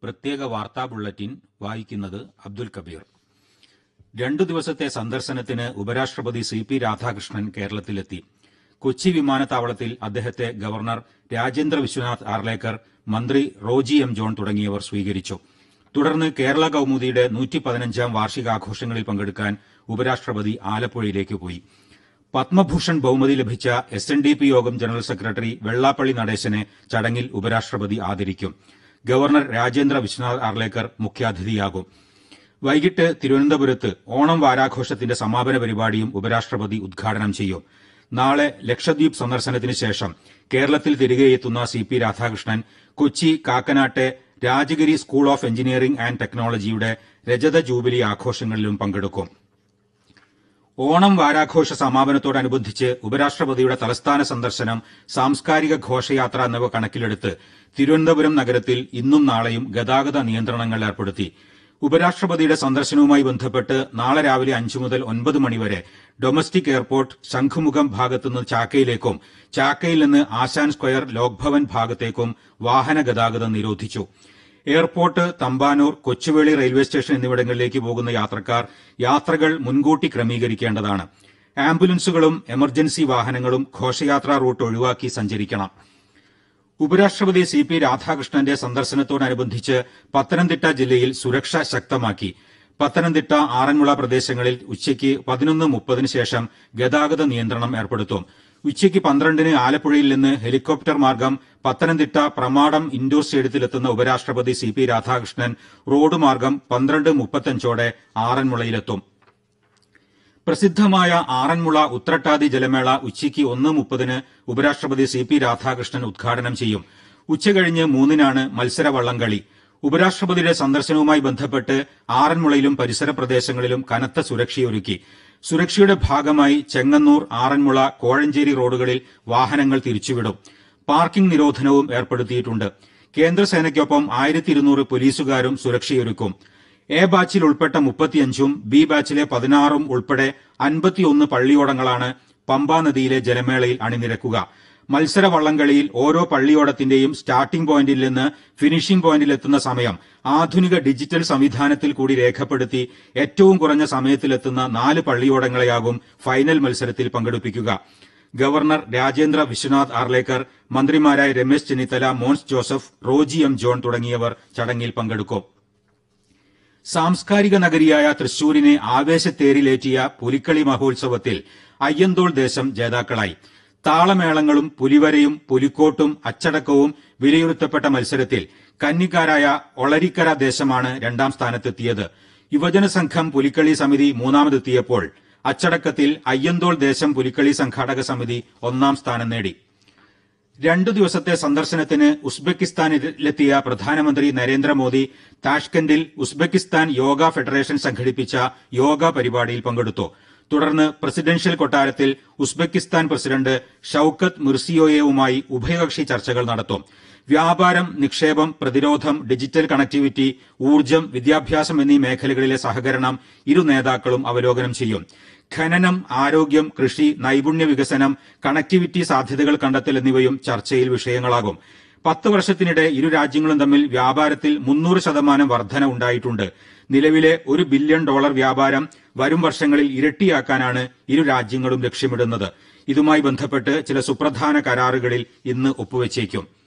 പ്രത്യേക വാർത്താ ബുള്ളറ്റിൻ വായിക്കുന്നത് അബ്ദുൽ കബീർ രണ്ടു ദിവസത്തെ സന്ദർശനത്തിന് ഉപരാഷ്ട്രപതി സി പി രാധാകൃഷ്ണൻ കേരളത്തിലെത്തി കൊച്ചി വിമാനത്താവളത്തിൽ അദ്ദേഹത്തെ ഗവർണർ രാജേന്ദ്ര വിശ്വനാഥ് ആർലേക്കർ മന്ത്രി റോജി എം ജോൺ തുടങ്ങിയവർ സ്വീകരിച്ചു തുടർന്ന് കേരള കൌമുദിയുടെ നൂറ്റി പതിനഞ്ചാം വാർഷികാഘോഷങ്ങളിൽ പങ്കെടുക്കാൻ ഉപരാഷ്ട്രപതി ആലപ്പുഴയിലേക്ക് പോയി പത്മഭൂഷൺ ബഹുമതി ലഭിച്ച എസ് എൻ ഡി പി യോഗം ജനറൽ സെക്രട്ടറി വെള്ളാപ്പള്ളി നടേശനെ ചടങ്ങിൽ ഉപരാഷ്ട്രപതി ആദരിക്കും ഗവർണർ രാജേന്ദ്ര വിശ്വനാഥ് ആർലേക്കർ മുഖ്യാതിഥിയാകും വൈകിട്ട് തിരുവനന്തപുരത്ത് ഓണം വാരാഘോഷത്തിന്റെ സമാപന പരിപാടിയും ഉപരാഷ്ട്രപതി ഉദ്ഘാടനം ചെയ്യും നാളെ ലക്ഷദ്വീപ് സന്ദർശനത്തിന് ശേഷം കേരളത്തിൽ തിരികെയെത്തുന്ന സി പി രാധാകൃഷ്ണൻ കൊച്ചി കാക്കനാട്ടെ Rajagiri school of engineering and ടെക്നോളജിയുടെ രജത ജൂബിലി ആഘോഷങ്ങളിലും പങ്കെടുക്കും ഓണം വാരാഘോഷ സമാപനത്തോടനുബന്ധിച്ച് ഉപരാഷ്ട്രപതിയുടെ തലസ്ഥാന സന്ദർശനം സാംസ്കാരിക ഘോഷയാത്ര എന്നിവ കണക്കിലെടുത്ത് തിരുവനന്തപുരം നഗരത്തിൽ ഇന്നും നാളെയും ഗതാഗത നിയന്ത്രണങ്ങൾ ഏർപ്പെടുത്തി ഉപരാഷ്ട്രപതിയുടെ സന്ദർശനവുമായി ബന്ധപ്പെട്ട് നാളെ രാവിലെ അഞ്ചു മുതൽ ഒൻപത് മണിവരെ ഡൊമസ്റ്റിക് എയർപോർട്ട് ശംഖുമുഖം ഭാഗത്തുനിന്ന് ചാക്കയിലേക്കും ചാക്കയിൽ നിന്ന് ആശാൻ സ്ക്വയർ ലോക്ഭവൻ ഭാഗത്തേക്കും വാഹന ഗതാഗതം നിരോധിച്ചു airport Thampanoor Kochuveli railway station എന്നിവിടങ്ങളിലേക്ക് പോകുന്ന യാത്രക്കാർ യാത്രകൾ മുൻകൂട്ടി ക്രമീകരിക്കേണ്ടതാണ് ആംബുലൻസുകളും എമർജൻസി വാഹനങ്ങളും ഘോഷയാത്രാ റൂട്ട് ഒഴിവാക്കി സഞ്ചരിക്കണം ഉപരാഷ്ട്രപതി സി പി രാധാകൃഷ്ണന്റെ സന്ദർശനത്തോടനുബന്ധിച്ച് പത്തനംതിട്ട ജില്ലയിൽ സുരക്ഷ ശക്തമാക്കി പത്തനംതിട്ട ആറന്മുള പ്രദേശങ്ങളിൽ ഉച്ചയ്ക്ക് പതിനൊന്ന് മുപ്പതിന് ശേഷം ഗതാഗത നിയന്ത്രണം ഏർപ്പെടുത്തും ഉച്ചയ്ക്ക് പന്ത്രണ്ടിന് ആലപ്പുഴയിൽ നിന്ന് ഹെലികോപ്റ്റർ മാർഗം പത്തനംതിട്ട പ്രമാടം ഇൻഡോർ സ്റ്റേഡിയത്തിലെത്തുന്ന ഉപരാഷ്ട്രപതി സി പി രാധാകൃഷ്ണൻ റോഡ് മാർഗം പന്ത്രണ്ട് മുപ്പത്തഞ്ചോടെ ആറന്മുളയിലെത്തും പ്രസിദ്ധമായ ആറന്മുള ഉത്രട്ടാതി ജലമേള ഉച്ചയ്ക്ക് ഒന്ന് മുപ്പതിന് ഉപരാഷ്ട്രപതി സി പി രാധാകൃഷ്ണൻ ഉദ്ഘാടനം ചെയ്യും ഉച്ചകഴിഞ്ഞ് മൂന്നിനാണ് മത്സര വള്ളംകളി ഉപരാഷ്ട്രപതിയുടെ സന്ദർശനവുമായി ബന്ധപ്പെട്ട് ആറന്മുളയിലും പരിസര പ്രദേശങ്ങളിലും കനത്ത സുരക്ഷയൊരുക്കി സുരക്ഷയുടെ ഭാഗമായി ചെങ്ങന്നൂർ ആറന്മുള കോഴഞ്ചേരി റോഡുകളിൽ വാഹനങ്ങൾ തിരിച്ചുവിടും പാർക്കിംഗ് നിരോധനവും ഏർപ്പെടുത്തിയിട്ടുണ്ട് കേന്ദ്രസേനയ്ക്കൊപ്പം ആയിരത്തി ഇരുന്നൂറ് പോലീസുകാരും സുരക്ഷയൊരുക്കും എ ബാച്ചിൽ ഉൾപ്പെട്ട മുപ്പത്തിയഞ്ചും ബി ബാച്ചിലെ പതിനാറും ഉൾപ്പെടെ അൻപത്തിയൊന്ന് പള്ളിയോടങ്ങളാണ് പമ്പാ നദിയിലെ ജലമേളയിൽ അണിനിരക്കുക മത്സര വള്ളംകളിയിൽ ഓരോ പള്ളിയോടത്തിന്റെയും സ്റ്റാർട്ടിംഗ് പോയിന്റിൽ നിന്ന് ഫിനിഷിംഗ് പോയിന്റിലെത്തുന്ന സമയം ആധുനിക ഡിജിറ്റൽ സംവിധാനത്തിൽ കൂടി രേഖപ്പെടുത്തി ഏറ്റവും കുറഞ്ഞ സമയത്തിലെത്തുന്ന നാല് പള്ളിയോടങ്ങളെയാകും ഫൈനൽ മത്സരത്തിൽ പങ്കെടുപ്പിക്കുക ഗവർണർ രാജേന്ദ്ര വിശ്വനാഥ് ആർലേക്കർ മന്ത്രിമാരായ രമേശ് ചെന്നിത്തല മോൻസ് ജോസഫ് റോജി എം ജോൺ തുടങ്ങിയവർ ചടങ്ങിൽ പങ്കെടുക്കും സാംസ്കാരിക നഗരിയായ തൃശൂരിനെ ആവേശത്തേരിലേറ്റിയ പുലിക്കളി മഹോത്സവത്തിൽ അയ്യന്തോൾ ദേശം ജേതാക്കളായി താളമേളങ്ങളും പുലിവരയും പുലിക്കോട്ടും അച്ചടക്കവും വിലയിരുത്തപ്പെട്ട മത്സരത്തിൽ കന്നിക്കാരായ ഒളരിക്കര ദേശമാണ് രണ്ടാം സ്ഥാനത്തെത്തിയത് യുവജന സംഘം പുലിക്കളി സമിതി മൂന്നാമതെത്തിയപ്പോൾ അച്ചടക്കത്തിൽ അയ്യന്തോൾ ദേശം പുലിക്കളി സംഘാടക സമിതി ഒന്നാം സ്ഥാനം നേടി രണ്ടു ദിവസത്തെ സന്ദർശനത്തിന് ഉസ്ബെക്കിസ്ഥാനിലെത്തിയ പ്രധാനമന്ത്രി നരേന്ദ്രമോദി താഷ്കന്റിൽ ഉസ്ബെക്കിസ്ഥാൻ യോഗ ഫെഡറേഷൻ സംഘടിപ്പിച്ച യോഗ പരിപാടിയിൽ പങ്കെടുത്തു തുടർന്ന് പ്രസിഡൻഷ്യൽ കൊട്ടാരത്തിൽ ഉസ്ബെക്കിസ്ഥാൻ പ്രസിഡന്റ് ഷൌക്കത്ത് മിർസിയോയേവുമായി ഉഭയകക്ഷി ചർച്ചകൾ നടത്തും വ്യാപാരം നിക്ഷേപം പ്രതിരോധം ഡിജിറ്റൽ കണക്ടിവിറ്റി ഊർജ്ജം വിദ്യാഭ്യാസം എന്നീ മേഖലകളിലെ സഹകരണം ഇരു നേതാക്കളും അവലോകനം ചെയ്യും ഖനനം ആരോഗ്യം കൃഷി നൈപുണ്യ വികസനം കണക്ടിവിറ്റി സാധ്യതകൾ കണ്ടെത്തൽ എന്നിവയും ചർച്ചയിൽ വിഷയങ്ങളാകും പത്ത് വർഷത്തിനിടെ ഇരു രാജ്യങ്ങളും തമ്മിൽ വ്യാപാരത്തിൽ മുന്നൂറ് ശതമാനം വർധന ഉണ്ടായിട്ടുണ്ട് നിലവിലെ ഒരു ബില്യൺ ഡോളർ വ്യാപാരം വരും വർഷങ്ങളിൽ ഇരട്ടിയാക്കാനാണ് ഇരു രാജ്യങ്ങളും ലക്ഷ്യമിടുന്നത് ഇതുമായി ബന്ധപ്പെട്ട് ചില സുപ്രധാന കരാറുകളിൽ ഇന്ന് ഒപ്പുവച്ചേക്കും